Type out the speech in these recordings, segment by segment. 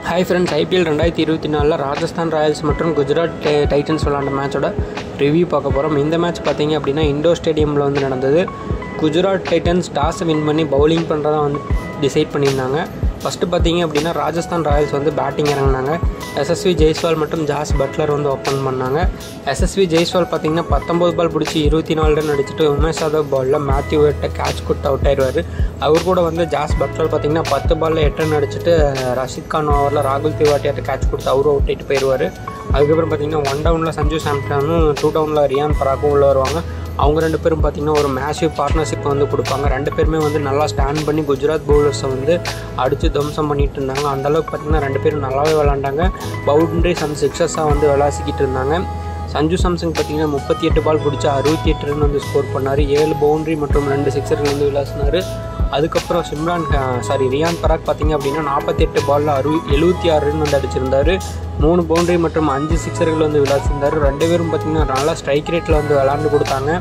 hi friends IPL ரெண்டாயிரத்தி இருபத்தி நாலில் ராஜஸ்தான் ராயல்ஸ் மற்றும் குஜராத் டை- டைட்டன்ஸ் விளாண்ட மேட்சோட ரிவ்யூ பார்க்க போகிறோம் இந்த மேட்ச் பார்த்தீங்க அப்படின்னா இண்டோர் ஸ்டேடியமில் வந்து நடந்தது குஜராத் டைட்டன்ஸ் டாஸை வின் பண்ணி பவுலிங் பண்ணுறதா வந்து டிசைட் பண்ணியிருந்தாங்க ஃபஸ்ட்டு பார்த்தீங்க அப்படின்னா ராஜஸ்தான் ராயல்ஸ் வந்து பேட்டிங் இறங்கினாங்க எஸ்எஸ்வி ஜெய்ஸ்வால் மற்றும் ஜாஸ் பட்லர் வந்து ஓப்பன் பண்ணாங்க எஸ்எஸ்வி ஜெய்ஸ்வால் பார்த்தீங்கன்னா பத்தொம்பது பால் பிடிச்சி இருபத்தி நாலு ரன் அடிச்சுட்டு உமேஷ் யாதவ் பாலில் மேத்யூ வெட்ட கேட்ச் கொடுத்து அவுட் ஆயிடுவார் அவர் கூட வந்து ஜாஸ் பட்லர் பார்த்தீங்கன்னா பத்து பாலில் எட்டு ரன் அடிச்சுட்டு ரஷித் கான் ஓவரில் ராகுல் திவாட்டியாட்ட கேட்ச் கொடுத்து அவரும் அவுட் ஆகிட்டு போயிடுவார் அதுக்கப்புறம் பார்த்தீங்கன்னா ஒன் டவுனில் சஞ்சு சாம்சனும் டூ டவுனில் ரியான் பராக்கும் உள்ள வருவாங்க அவங்க ரெண்டு பேரும் பார்த்தீங்கன்னா ஒரு மேசிவ் பார்ட்னர்ஷிப் வந்து கொடுப்பாங்க ரெண்டு பேருமே வந்து நல்லா ஸ்டாண்ட் பண்ணி குஜராத் பவுலர்ஸை வந்து அடித்து துவம்சம் பண்ணிட்டு இருந்தாங்க அந்த அளவுக்கு பார்த்தீங்கன்னா ரெண்டு பேரும் நல்லாவே விளாண்டாங்க பவுண்டரிஸ் அண்ட் சிக்ஸஸாக வந்து விளாசிக்கிட்டு இருந்தாங்க சஞ்சு சாம்சங் பார்த்தீங்கன்னா முப்பத்தி எட்டு பால் பிடிச்சி அறுபத்தி எட்டு ரன் வந்து ஸ்கோர் பண்ணார் ஏழு பவுண்டரி மற்றும் ரெண்டு சிக்ஸர்கள் வந்து விளாசினார் அதுக்கப்புறம் சிம்ரான் சாரி ரியான் பராக் பார்த்தீங்க அப்படின்னா நாற்பத்தெட்டு பாலில் அறு எழுபத்தி ஆறு ரன் வந்து அடிச்சிருந்தாரு மூணு பவுண்டரி மற்றும் அஞ்சு சிக்ஸர்கள் வந்து விளாசிருந்தார் ரெண்டு பேரும் பார்த்தீங்கன்னா நல்லா ஸ்ட்ரைக் ரேட்டில் வந்து விளாண்டு கொடுத்தாங்க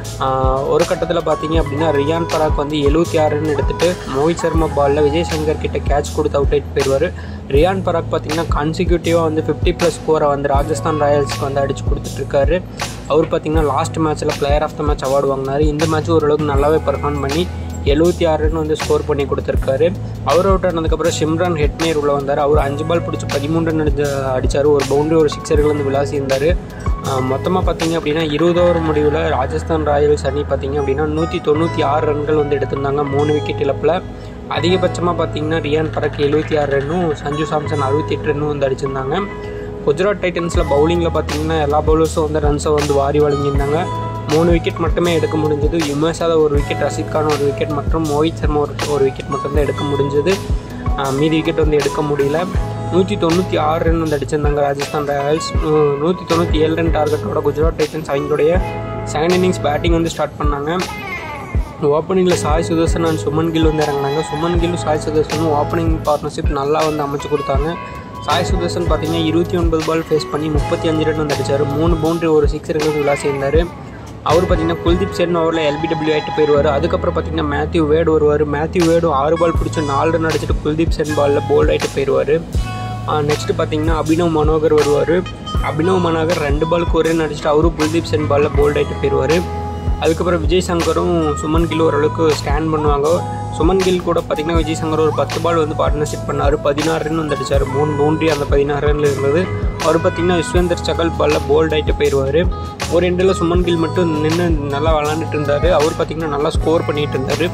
ஆஹ் ஒரு கட்டத்தில் பார்த்தீங்க அப்படின்னா ரியான் பராக் வந்து எழுபத்தி ஆறு ரன் எடுத்துட்டு மோஹித் சர்மா பாலில் விஜய் சங்கர் கிட்ட கேட்ச் கொடுத்து அவுட் ஆகிட்டு போயிடுவார் ரியான் பராக் பார்த்தீங்கன்னா கான்சிக்யூட்டிவாக வந்து ஃபிஃப்டி ப்ளஸ் ஸ்கோரை வந்து ராஜஸ்தான் ராயல்ஸ்க்கு வந்து அடிச்சு கொடுத்துட்ருக்காரு அவர் பார்த்தீங்கன்னா லாஸ்ட் மேட்ச்சில் player of the match award வாங்கினார் இந்த மேட்ச் ஓரளவுக்கு நல்லாவே பர்ஃபார்ம் பண்ணி எழுபத்தி ஆறு ரன் வந்து ஸ்கோர் பண்ணி கொடுத்துருக்காரு அவர் அவுட் ஆனதுக்கப்புறம் ஷிம்ரான் ஹெட்மேர் உள்ள வந்தார் அவர் அஞ்சு பால் பிடிச்சி பதிமூணு ரன் அடிச்சு அடித்தார் ஒரு பவுண்டரி ஒரு சிக்ஸர்கள் வந்து விளாசி இருந்தார் மொத்தமாக பார்த்தீங்க அப்படின்னா இருபது ஓவர் முடிவில் ராஜஸ்தான் ராயல்ஸ் அணி பார்த்தீங்க அப்படின்னா நூற்றி தொண்ணூற்றி ஆறு ரன்கள் வந்து எடுத்திருந்தாங்க மூணு விக்கெட் இழப்பில் அதிகபட்சமாக பார்த்தீங்கன்னா ரியான் பரக் எழுபத்தி ஆறு ரன்னும் சஞ்சு சாம்சன் அறுபத்தி எட்டு ரன்னும் வந்து அடிச்சிருந்தாங்க குஜராத் டைட்டன்ஸில் பவுலிங்கில் பார்த்தீங்கன்னா எல்லா பவுலர்ஸும் வந்து ரன்ஸை வந்து வாரி வழங்கியிருந்தாங்க மூணு விக்கெட் மட்டுமே எடுக்க முடிஞ்சது யுமேஷ் யாதவ் ஒரு விக்கெட் ரஷித் கான் ஒரு விக்கெட் மற்றும் மோஹித் சர்மா ஒரு ஒரு விக்கெட் மட்டும்தான் எடுக்க முடிஞ்சது ஆஹ் மீதி விக்கெட் வந்து எடுக்க முடியல நூற்றி தொண்ணூற்றி ஆறு ரன் வந்து அடிச்சிருந்தாங்க ராஜஸ்தான் ராயல்ஸ் நூற்றி தொண்ணூற்றி ஏழு ரன் டார்கெட்டோட குஜராத் டைட்டன்ஸ் அவங்களுடைய செகண்ட் இன்னிங்ஸ் பேட்டிங் வந்து ஸ்டார்ட் பண்ணாங்க ஓப்பனிங்கில் சாய் சுதர்சன் அண்ட் சுமன் கில் வந்து இறங்கினாங்க சுமன் கில்லும் சாய் சுதர்சனும் ஓப்பனிங் பார்ட்னர்ஷிப் நல்லா வந்து அமைச்சு கொடுத்தாங்க சாய் சுதர்சன் பார்த்தீங்கன்னா இருபத்தி ஒன்பது பால் ஃபேஸ் பண்ணி முப்பத்தி அஞ்சு ரன் வந்து அடிச்சார் மூணு பவுண்டரி ஒரு சிக்ஸ் ரன் விளாசி இருந்தார் அவர் பார்த்தீங்கன்னா குல்தீப் சென் ஓவரில் எல்பிடபிள்யூ ஆகிட்டு போயிடுவார் அதுக்கப்புறம் பார்த்தீங்கன்னா மேத்யூ வேடு வருவார் மேத்யூ வேடும் ஆறு பால் பிடிச்சி நாலு ரன் அடிச்சுட்டு குல்தீப் சென் பாலில் போல்ட் ஆகிட்டு போயிடுவார் நெக்ஸ்ட்டு பார்த்தீங்கன்னா அபினவ் மனோகர் வருவார் அபினவ் மனோகர் ரெண்டு பாலுக்கு ஒரு ரன் அடிச்சுட்டு அவரும் குல்தீப் சென் பாலில் போல்ட் ஆகிட்டு போயிடுவார் அதுக்கப்புறம் விஜய் சங்கரும் சுமன் கில் ஓரளவுக்கு ஸ்டாண்ட் பண்ணுவாங்க சுமன் கில் கூட பார்த்தீங்கன்னா விஜய் சங்கர் ஒரு பத்து பால் வந்து பார்ட்னர்ஷிப் பண்ணார் பதினாறு ரன் வந்து அடிச்சார் மூணு பவுண்டரி அந்த பதினாறு ரன்ல இருந்தது அவர் பார்த்தீங்கன்னா யுஸ்வேந்தர் சகல் பாலில் போல்ட் ஆகிட்டு போயிடுவார் ஒரு எண்டில் சுமன் கில் மட்டும் நின்று நல்லா விளாண்டுட்டு இருந்தார் அவர் பார்த்தீங்கன்னா நல்லா ஸ்கோர் பண்ணிட்டு இருந்தார்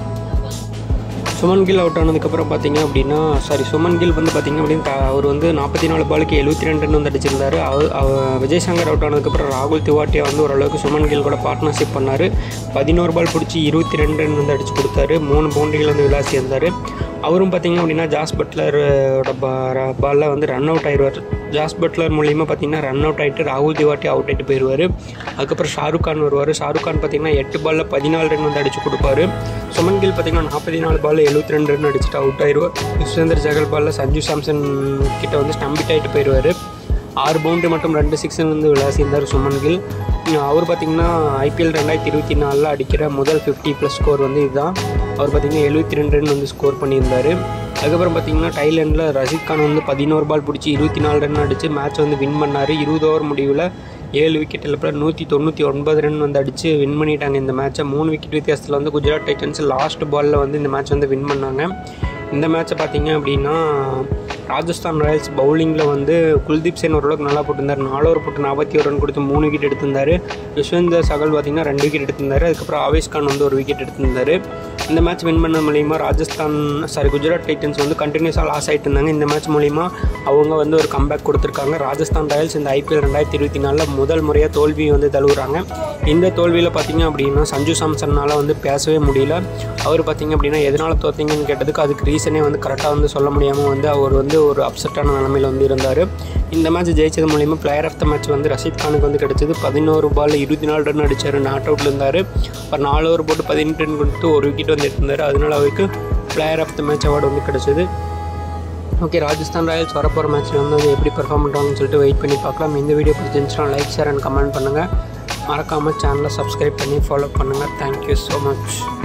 சுமன் கில் அவுட் ஆனதுக்கப்புறம் பார்த்தீங்க அப்படின்னா சாரி சுமன் கில் வந்து பார்த்தீங்க அப்படின்னு த- அவர் வந்து நாற்பத்தி நாலு பாலுக்கு எழுபத்தி ரெண்டு ரன் வந்து அடிச்சிருந்தாரு அவர் அவ- விஜய் சங்கர் அவுட் ஆனதுக்கப்புறம் ராகுல் திவாட்டியா வந்து ஓரளவுக்கு சுமன் கில் கூட பார்ட்னர்ஷிப் பண்ணார் பதினோரு பால் பிடிச்சி இருபத்தி ரெண்டு ரன் வந்து அடிச்சு கொடுத்தாரு மூணு பவுண்டரிகள் வந்து விளாசி இருந்தார் அவரும் பார்த்தீங்க அப்படின்னா ஜாஸ் பட்லரோட பாலில் வந்து ரன் அவுட் ஆயிடுவார் ஜாஸ் பட்லர் மூலியமாக பார்த்தீங்கன்னா ரன் அவுட் ஆகிட்டு ராகுல் திவாட்டி அவுட் ஆகிட்டு போயிடுவார் அதுக்கப்புறம் ஷாருக் கான் வருவார் ஷாருக் கான் பார்த்தீங்கன்னா எட்டு பாலில் பதினாலு ரன் வந்து அடிச்சு கொடுப்பாரு சுமன் கில் பார்த்தீங்கன்னா நாற்பத்தி நாலு பால் எழுபத்தி ரெண்டு ரன் அடிச்சுட்டு அவுட் ஆயிடுவார் யுஸ்வேந்தர் ஜகல் பாலில் சஞ்சு சாம்சன் கிட்ட வந்து ஸ்டம்பிட் ஆகிட்டு போயிடுவார் ஆறு பவுண்டரி மற்றும் ரெண்டு சிக்ஸன் வந்து விளாசியிருந்தார் சுமன் கில் உம் அவர் பார்த்தீங்கன்னா ஐபிஎல் ரெண்டாயிரத்தி இருபத்தி நாலில் அடிக்கிற முதல் ஃபிஃப்டி ப்ளஸ் ஸ்கோர் வந்து இதுதான் அவர் பார்த்தீங்கன்னா எழுபத்தி ரெண்டு ரன் வந்து ஸ்கோர் பண்ணியிருந்தார் அதுக்கப்புறம் பார்த்தீங்கன்னா டைலாண்டில் ரஷித் கான் வந்து பதினோரு பால் பிடிச்சி இருபத்தி நாலு ரன் அடித்து மேட்ச் வந்து வின் பண்ணார் இருபது ஓவர் முடிவில் ஏழு விக்கெட் இழப்பில் நூற்றி தொண்ணூற்றி ஒன்பது ரன் வந்து அடித்து வின் பண்ணிட்டாங்க இந்த மேட்சை மூணு விக்கெட் வித்தியாசத்தில் வந்து குஜராத் டைட்டன்ஸ் லாஸ்ட் பாலில் வந்து இந்த மேட்ச் வந்து வின் பண்ணாங்க இந்த மேட்ச்சை பார்த்தீங்க அப்படின்னா ராஜஸ்தான் ராயல்ஸ் பவுலிங்கில் வந்து குல்தீப் சென் ஓரளவுக்கு நல்லா போட்டிருந்தார் நாலு ஓவர் போட்டு நாற்பத்தி ஒரு ரன் கொடுத்து மூணு விக்கெட் எடுத்திருந்தார் யஷ்வந்தர் சகல் பார்த்தீங்கன்னா ரெண்டு விக்கெட் எடுத்திருந்தார் அதுக்கப்புறம் ஆவேஷ் கான் வந்து ஒரு விக்கெட் எடுத்திருந்தார் இந்த மேட்ச் வின் பண்ண மூலிமா ராஜஸ்தான் சாரி குஜராத் டைட்டன்ஸ் வந்து கண்டினியூஸாக லாஸ் ஆகிட்டு இருந்தாங்க இந்த மேட்ச் மூலிமா அவங்க வந்து ஒரு கம்பேக் கொடுத்துருக்காங்க ராஜஸ்தான் ராயல்ஸ் இந்த ஐபிஎல் ரெண்டாயிரத்தி இருபத்தி நாலில் முதல் முறையாக தோல்வி வந்து தழுவுறாங்க இந்த தோல்வியில் பார்த்தீங்க அப்படின்னா சஞ்சு சாம்சன்னால் வந்து பேசவே முடியல அவர் பார்த்தீங்க அப்படின்னா எதனால் தோத்தீங்கன்னு கேட்டதுக்கு அதுக்கு ரீசனே வந்து கரெக்டாக வந்து சொல்ல முடியாமல் வந்து அவர் வந்து ஒரு அப்செட்டான நிலமையில் வந்து இருந்தார் இந்த மேட்ச் ஜெயிச்சது மூலிமா பிளேயர் ஆஃப் த மேட்ச் வந்து ரஷீத் கானுக்கு வந்து கிடைச்சது பதினோரு பால் இருபத்தி நாலு ரன் அடிச்சார் நாட் அவுட்டில் இருந்தார் அப்புறம் நாலு ஓவர் போட்டு பதினெட்டு ரன் கொடுத்து ஒரு விக்கெட் வந்து எடுத்திருந்தார் அதனால அவருக்கு player of the match award வந்து கிடைச்சது ஓகே ராஜஸ்தான் ராயல்ஸ் வரப்போகிற மேட்ச்சில் வந்து அது எப்படி பெர்ஃபார்ம் பண்ணுறாங்கன்னு சொல்லிட்டு வெயிட் பண்ணி பார்க்கலாம் இந்த வீடியோ பிடிச்சிருந்துச்சுன்னா லைக் ஷேர் அண்ட் கமெண்ட் பண்ணுங்கள் மறக்காமல் சேனலை சப்ஸ்கிரைப் பண்ணி ஃபாலோ பண்ணுங்கள் தேங்க்யூ ஸோ மச்